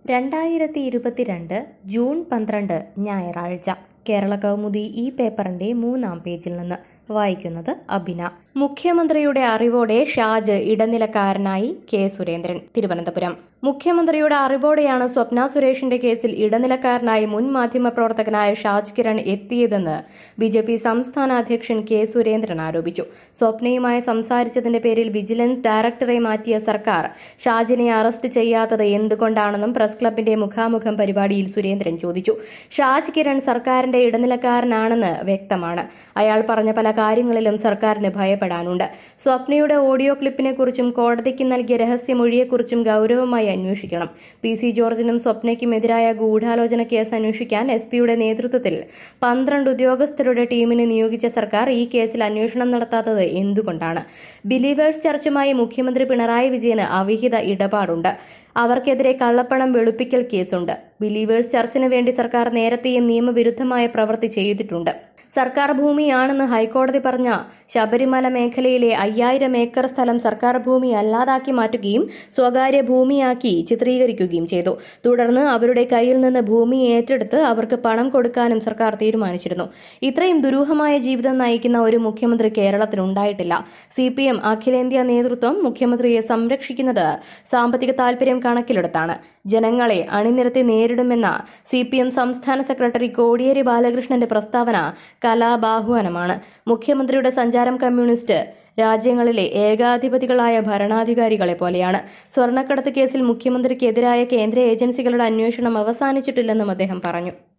രണ്ടായിരത്തി ഇരുപത്തിരണ്ട് ജൂൺ പന്ത്രണ്ട് ഞായറാഴ്ച കേരള കൗമുദി ഈ പേപ്പറിന്റെ മൂന്നാം പേജിൽ നിന്ന് വായിക്കുന്നത് അബിന മുഖ്യമന്ത്രിയുടെ അറിവോടെ ഷാജ് ഇടനിലക്കാരനായി കെ സുരേന്ദ്രൻ തിരുവനന്തപുരം മുഖ്യമന്ത്രിയുടെ അറിവോടെയാണ് സ്വപ്ന സുരേഷിന്റെ കേസിൽ ഇടനിലക്കാരനായി മുൻ മാധ്യമപ്രവർത്തകനായ ഷാജ് കിരൺ എത്തിയതെന്ന് ബി ജെ പി സംസ്ഥാന അധ്യക്ഷൻ കെ സുരേന്ദ്രൻ ആരോപിച്ചു സ്വപ്നയുമായി സംസാരിച്ചതിന്റെ പേരിൽ വിജിലൻസ് ഡയറക്ടറെ മാറ്റിയ സർക്കാർ ഷാജിനെ അറസ്റ്റ് ചെയ്യാത്തത് എന്തുകൊണ്ടാണെന്നും പ്രസ് ക്ലബിന്റെ മുഖാമുഖം പരിപാടിയിൽ സുരേന്ദ്രൻ ചോദിച്ചു ഷാജ് കിരൺ സർക്കാരിന്റെ ഇടനിലക്കാരനാണെന്ന് വ്യക്തമാണ് അയാൾ പറഞ്ഞ പല കാര്യങ്ങളിലും സർക്കാരിന് ഭയപ്പെടാനുണ്ട് സ്വപ്നയുടെ ഓഡിയോ ക്ലിപ്പിനെ കുറിച്ചും കോടതിക്ക് നൽകിയ രഹസ്യമൊഴിയെക്കുറിച്ചും ഗൌരവമായി അന്വേഷിക്കണം പി സി ജോർജിനും സ്വപ്നയ്ക്കും എതിരായ ഗൂഢാലോചന കേസ് അന്വേഷിക്കാൻ എസ് പിയുടെ നേതൃത്വത്തിൽ പന്ത്രണ്ട് ഉദ്യോഗസ്ഥരുടെ ടീമിനെ നിയോഗിച്ച സർക്കാർ ഈ കേസിൽ അന്വേഷണം നടത്താത്തത് എന്തുകൊണ്ടാണ് ബിലീവേഴ്സ് ചർച്ചുമായി മുഖ്യമന്ത്രി പിണറായി വിജയന് അവിഹിത ഇടപാടുണ്ട് അവർക്കെതിരെ കള്ളപ്പണം വെളുപ്പിക്കൽ കേസുണ്ട് ബിലീവേഴ്സ് ചർച്ചിന് വേണ്ടി സർക്കാർ നേരത്തെയും നിയമവിരുദ്ധമായ പ്രവൃത്തി ചെയ്തിട്ടുണ്ട് സർക്കാർ ഭൂമിയാണെന്ന് ഹൈക്കോടതി പറഞ്ഞ ശബരിമല മേഖലയിലെ അയ്യായിരം ഏക്കർ സ്ഥലം സർക്കാർ ഭൂമി അല്ലാതാക്കി മാറ്റുകയും സ്വകാര്യ ഭൂമിയാക്കി ചിത്രീകരിക്കുകയും ചെയ്തു തുടർന്ന് അവരുടെ കയ്യിൽ നിന്ന് ഭൂമി ഏറ്റെടുത്ത് അവർക്ക് പണം കൊടുക്കാനും സർക്കാർ തീരുമാനിച്ചിരുന്നു ഇത്രയും ദുരൂഹമായ ജീവിതം നയിക്കുന്ന ഒരു മുഖ്യമന്ത്രി കേരളത്തിലുണ്ടായിട്ടില്ല സി പി എം അഖിലേന്ത്യാ നേതൃത്വം മുഖ്യമന്ത്രിയെ സംരക്ഷിക്കുന്നത് സാമ്പത്തിക താൽപര്യം കണക്കിലെടുത്താണ് ജനങ്ങളെ അണിനിരത്തി നേരിടുമെന്ന സി പി എം സംസ്ഥാന സെക്രട്ടറി കോടിയേരി ബാലകൃഷ്ണന്റെ പ്രസ്താവന കലാബാഹ്വാനമാണ് മുഖ്യമന്ത്രിയുടെ സഞ്ചാരം കമ്മ്യൂണിസ്റ്റ് രാജ്യങ്ങളിലെ ഏകാധിപതികളായ ഭരണാധികാരികളെ പോലെയാണ് സ്വർണ്ണക്കടത്ത് കേസിൽ മുഖ്യമന്ത്രിക്കെതിരായ കേന്ദ്ര ഏജൻസികളുടെ അന്വേഷണം അവസാനിച്ചിട്ടില്ലെന്നും അദ്ദേഹം പറഞ്ഞു